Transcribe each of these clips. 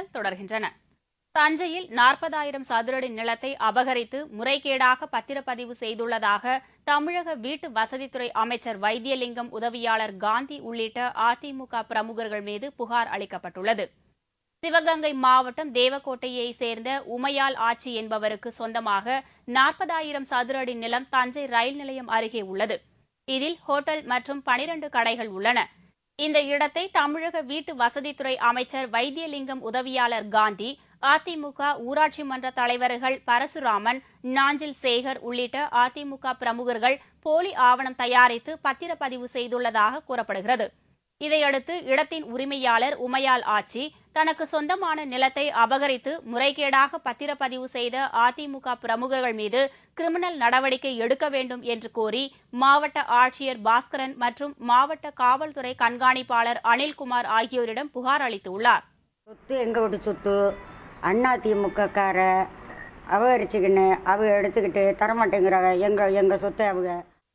செய்திகள் தொடர்கின்றன தஞ்சையில் நாற்பதாயிரம் சதுரடி நிலத்தை அபகரித்து முறைகேடாக பத்திரப்பதிவு செய்துள்ளதாக தமிழக வீட்டு வசதித்துறை அமைச்சர் வைத்தியலிங்கம் உதவியாளர் காந்தி உள்ளிட்ட அதிமுக பிரமுகர்கள் மீது புகார் அளிக்கப்பட்டுள்ளது சிவகங்கை மாவட்டம் தேவக்கோட்டையை சேர்ந்த உமையால் ஆட்சி என்பவருக்கு சொந்தமாக நாற்பதாயிரம் சதுர அடி நிலம் தஞ்சை ரயில் நிலையம் அருகே உள்ளது இதில் ஹோட்டல் மற்றும் பனிரண்டு கடைகள் உள்ளன இந்த இடத்தை தமிழக வீட்டு வசதித்துறை அமைச்சர் வைத்தியலிங்கம் உதவியாளர் காந்தி அதிமுக ஊராட்சி மன்ற தலைவர்கள் பரசுராமன் நாஞ்சில் சேகர் உள்ளிட்ட அதிமுக பிரமுகர்கள் போலி ஆவணம் தயாரித்து பத்திரப்பதிவு செய்துள்ளதாக கூறப்படுகிறது இதையடுத்து இடத்தின் உரிமையாளர் உமையால் ஆட்சி தனக்கு சொந்தமான நிலத்தை அபகரித்து முறைகேடாக பத்திரப்பதிவு செய்த அதிமுக பிரமுகர்கள் மீது கிரிமினல் நடவடிக்கை எடுக்க வேண்டும் என்று கோரி மாவட்ட ஆட்சியர் பாஸ்கரன் மற்றும் மாவட்ட காவல்துறை கண்காணிப்பாளர் அனில்குமார் ஆகியோரிடம் புகார் அளித்துள்ளார் சொத்து எங்கள் வீட்டு சொத்து அண்ணா திமுகக்கார அபகரிச்சுக்கின்னு அவங்க எடுத்துக்கிட்டு தரமாட்டேங்கிறாங்க எங்கள் எங்கள் சொத்தை அவங்க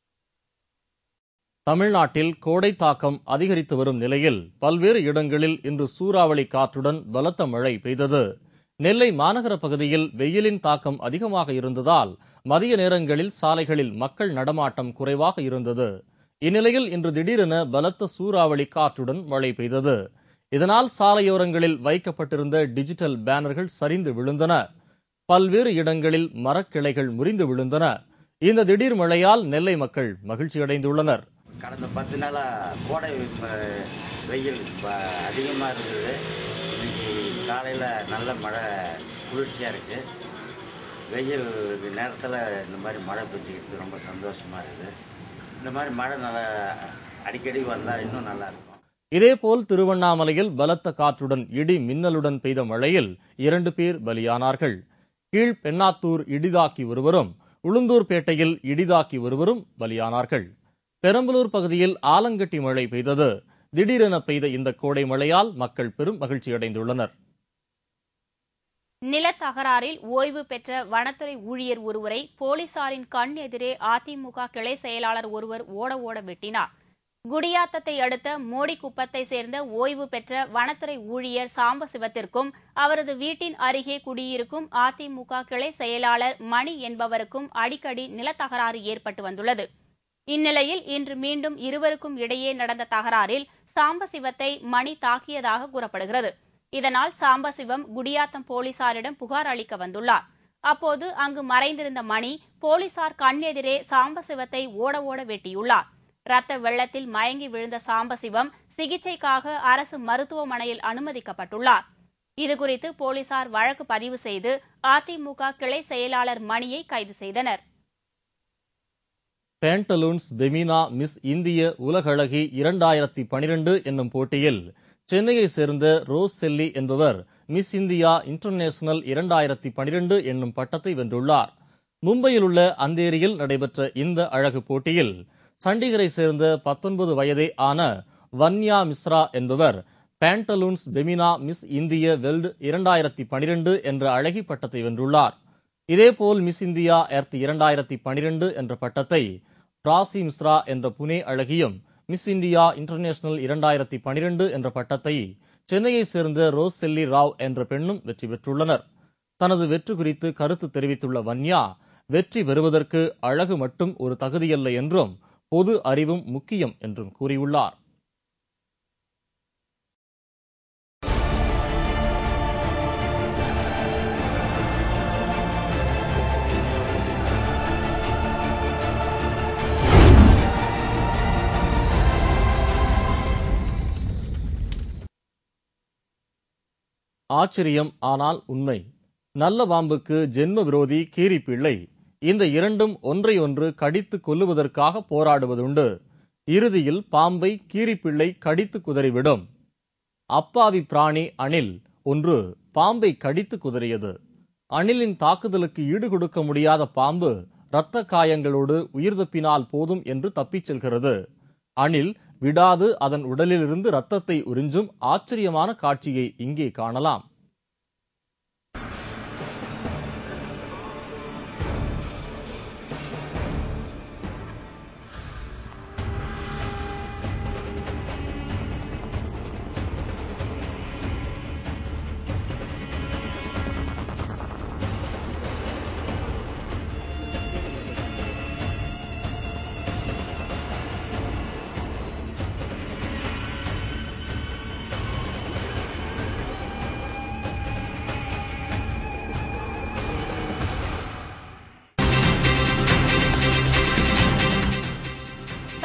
தமிழ்நாட்டில் கோடை தாக்கம் அதிகரித்து வரும் நிலையில் பல்வேறு இடங்களில் இன்று சூறாவளி காற்றுடன் பலத்த மழை பெய்தது நெல்லை மாநகர பகுதியில் வெயிலின் தாக்கம் அதிகமாக இருந்ததால் மதிய நேரங்களில் சாலைகளில் மக்கள் நடமாட்டம் குறைவாக இருந்தது இந்நிலையில் இன்று திடீரென பலத்த சூறாவளி காற்றுடன் மழை பெய்தது இதனால் சாலையோரங்களில் வைக்கப்பட்டிருந்த டிஜிட்டல் பேனர்கள் சரிந்து விழுந்தன பல்வேறு இடங்களில் மரக்கிளைகள் முறிந்து விழுந்தன இந்த திடீர் மழையால் நெல்லை மக்கள் மகிழ்ச்சியடைந்துள்ளனர் கடந்த பத்து நாளாக கோடை அஹ், வெயில் அதிகமாக இருந்தது இன்னைக்கு காலையில் நல்ல மழை குளிர்ச்சியாக இருக்குது வெயில் நேரத்தில் இந்த மாதிரி மழை பெஞ்சிக்கிட்டு ரொம்ப சந்தோஷமாக இருக்குது இந்த மாதிரி மழை நல்லா அடிக்கடி வந்தால் இன்னும் நல்லா இருக்கும் இதேபோல் திருவண்ணாமலையில் பலத்த காற்றுடன் இடி மின்னலுடன் பெய்த மழையில் இரண்டு பேர் பலியானார்கள் கீழ் பெண்ணாத்தூர் இடிதாக்கி ஒருவரும் உளுந்தூர்பேட்டையில் இடிதாக்கி ஒருவரும் பலியானார்கள் பெரம்பலூர் பகுதியில் ஆலங்கட்டி மழை பெய்தது திடீரென பெய்த இந்த கோடை மழையால் மக்கள் பெரும் மகிழ்ச்சியடைந்துள்ளனர் நிலத்தகராறில் ஓய்வு பெற்ற வனத்துறை ஊழியர் ஒருவரை போலீசாரின் கண் எதிரே அதிமுக கிளை செயலாளர் ஒருவர் ஓட ஓட வெட்டினார் குடியாத்தத்தை அடுத்த மோடிக்குப்பத்தை சேர்ந்த ஓய்வு பெற்ற வனத்துறை ஊழியர் சாம்பசிவத்திற்கும் அவரது வீட்டின் அருகே குடியிருக்கும் அதிமுக கிளை செயலாளர் மணி என்பவருக்கும் அடிக்கடி நிலத்தகராறு ஏற்பட்டு வந்துள்ளது இந்நிலையில் இன்று மீண்டும் இருவருக்கும் இடையே நடந்த தகராறில் சாம்பசிவத்தை மணி தாக்கியதாக கூறப்படுகிறது இதனால் சாம்பசிவம் குடியாத்தம் போலீசாரிடம் புகார் அளிக்க வந்துள்ளார் அப்போது அங்கு மறைந்திருந்த மணி போலீசார் கண்ணெதிரே சாம்பசிவத்தை ஓட ஓட வெட்டியுள்ளார் ரத்த வெள்ளத்தில் மயங்கி விழுந்த சாம்பசிவம் சிகிச்சைக்காக அரசு மருத்துவமனையில் அனுமதிக்கப்பட்டுள்ளார் இதுகுறித்து போலீசார் வழக்கு பதிவு செய்து அதிமுக கிளை செயலாளர் மணியை கைது செய்தனர் பேண்டலூன்ஸ் பெமினா மிஸ் இந்திய உலகளகி இரண்டாயிரத்தி பனிரெண்டு என்னும் போட்டியில் சென்னையை சேர்ந்த ரோஸ் செல்லி என்பவர் மிஸ் இந்தியா இன்டர்நேஷனல் இரண்டாயிரத்தி பனிரெண்டு என்னும் பட்டத்தை வென்றுள்ளார் மும்பையில் உள்ள அந்தேரியில் நடைபெற்ற இந்த அழகு போட்டியில் சண்டிகரை சேர்ந்த பத்தொன்பது வயதே ஆன வன்யா மிஸ்ரா என்பவர் Pantaloons Femina Miss India world இரண்டாயிரத்தி பனிரெண்டு என்ற அழகி பட்டத்தை வென்றுள்ளார் இதேபோல் மிஸ் இந்தியா எர்த் இரண்டாயிரத்தி பனிரெண்டு என்ற பட்டத்தை ராசி மிஸ்ரா என்ற புனே அழகியும் மிஸ் இந்தியா இன்டர்நேஷனல் இரண்டாயிரத்தி பனிரெண்டு என்ற பட்டத்தை சென்னையை சேர்ந்த ரோஸ் செல்லி ராவ் என்ற பெண்ணும் வெற்றி பெற்றுள்ளனர் தனது வெற்றி குறித்து கருத்து தெரிவித்துள்ள வன்யா வெற்றி பெறுவதற்கு அழகு மட்டும் ஒரு தகுதியல்ல என்றும் பொது அறிவும் முக்கியம் என்றும் கூறியுள்ளார் ஆச்சரியம் ஆனால் உண்மை நல்ல பாம்புக்கு ஜென்ம விரோதி கீரிப்பிள்ளை இந்த இரண்டும் ஒன்றை ஒன்று கடித்து கொல்லுவதற்காக போராடுவதுண்டு இறுதியில் பாம்பை கீரிப்பிள்ளை கடித்து குதறிவிடும் அப்பாவி பிராணி அணில் ஒன்று பாம்பை கடித்து குதறியது அணிலின் தாக்குதலுக்கு ஈடு கொடுக்க முடியாத பாம்பு இரத்த காயங்களோடு உயிர் தப்பினால் போதும் என்று தப்பிச் செல்கிறது அணில் விடாது அதன் உடலிலிருந்து இரத்தத்தை உறிஞ்சும் ஆச்சரியமான காட்சியை இங்கே காணலாம்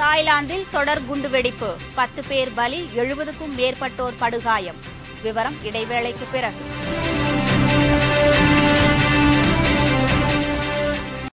தாய்லாந்தில் தொடர் குண்டுவெடிப்பு பத்து பேர் பலி எழுபதுக்கும் மேற்பட்டோர் படுகாயம் விவரம் இடைவேளைக்கு பிறகு